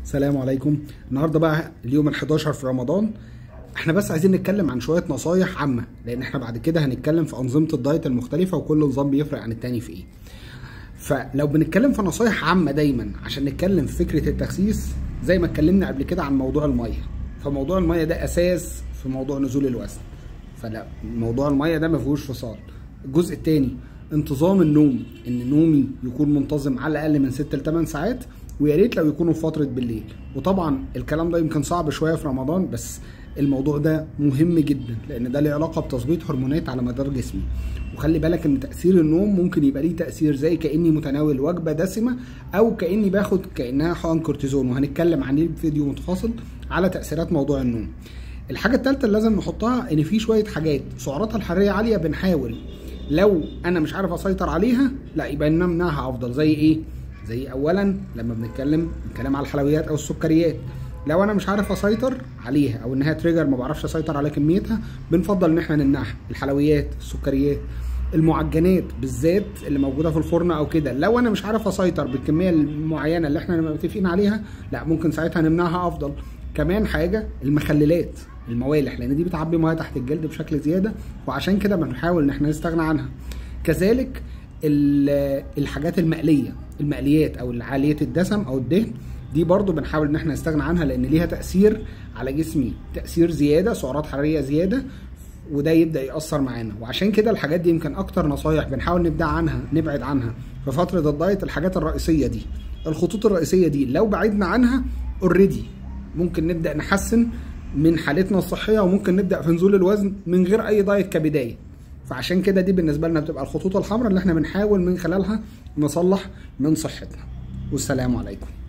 السلام عليكم النهارده بقى اليوم ال11 في رمضان احنا بس عايزين نتكلم عن شويه نصايح عامه لان احنا بعد كده هنتكلم في انظمه الدايت المختلفه وكل نظام بيفرق عن التاني في ايه فلو بنتكلم في نصايح عامه دايما عشان نتكلم في فكره التخسيس زي ما اتكلمنا قبل كده عن موضوع الميه فموضوع الميه ده اساس في موضوع نزول الوزن فلا موضوع الميه ده ما فيهوش فصال الجزء الثاني انتظام النوم ان نومي يكون منتظم على الاقل من 6 ل 8 ساعات ويا ريت لو يكونوا في فتره بالليل وطبعا الكلام ده يمكن صعب شويه في رمضان بس الموضوع ده مهم جدا لان ده له علاقه بتظبيط هرمونات على مدار جسمي وخلي بالك ان تاثير النوم ممكن يبقى ليه تاثير زي كاني متناول وجبه دسمه او كاني باخد كانها حقن كورتيزون وهنتكلم عن في فيديو متفاصل على تاثيرات موضوع النوم الحاجه الثالثه اللي لازم نحطها ان في شويه حاجات سعراتها الحراريه عاليه بنحاول لو انا مش عارف اسيطر عليها لا يبقى نمنعها افضل زي ايه زي اولا لما بنتكلم بنتكلم على الحلويات او السكريات لو انا مش عارف اسيطر عليها او انها تريجر ما بعرفش اسيطر على كميتها بنفضل ان احنا نمنعها الحلويات السكريات المعجنات بالذات اللي موجوده في الفرن او كده لو انا مش عارف اسيطر بالكميه المعينه اللي احنا متفقين عليها لا ممكن ساعتها نمنعها افضل كمان حاجه المخللات الموالح لان دي بتعبي ميه تحت الجلد بشكل زياده وعشان كده بنحاول ان احنا نستغنى عنها كذلك الحاجات المقليه المقليات او عاليه الدسم او الدهن دي برضو بنحاول ان احنا نستغنى عنها لان ليها تاثير على جسمي تاثير زياده سعرات حراريه زياده وده يبدا ياثر معانا وعشان كده الحاجات دي يمكن اكتر نصايح بنحاول نبدا عنها نبعد عنها في فتره الدايت الحاجات الرئيسيه دي الخطوط الرئيسيه دي لو بعدنا عنها اوريدي ممكن نبدا نحسن من حالتنا الصحيه وممكن نبدا في نزول الوزن من غير اي دايت كبدايه فعشان كده دي بالنسبه لنا بتبقى الخطوط الحمراء اللي احنا بنحاول من خلالها نصلح من صحتنا والسلام عليكم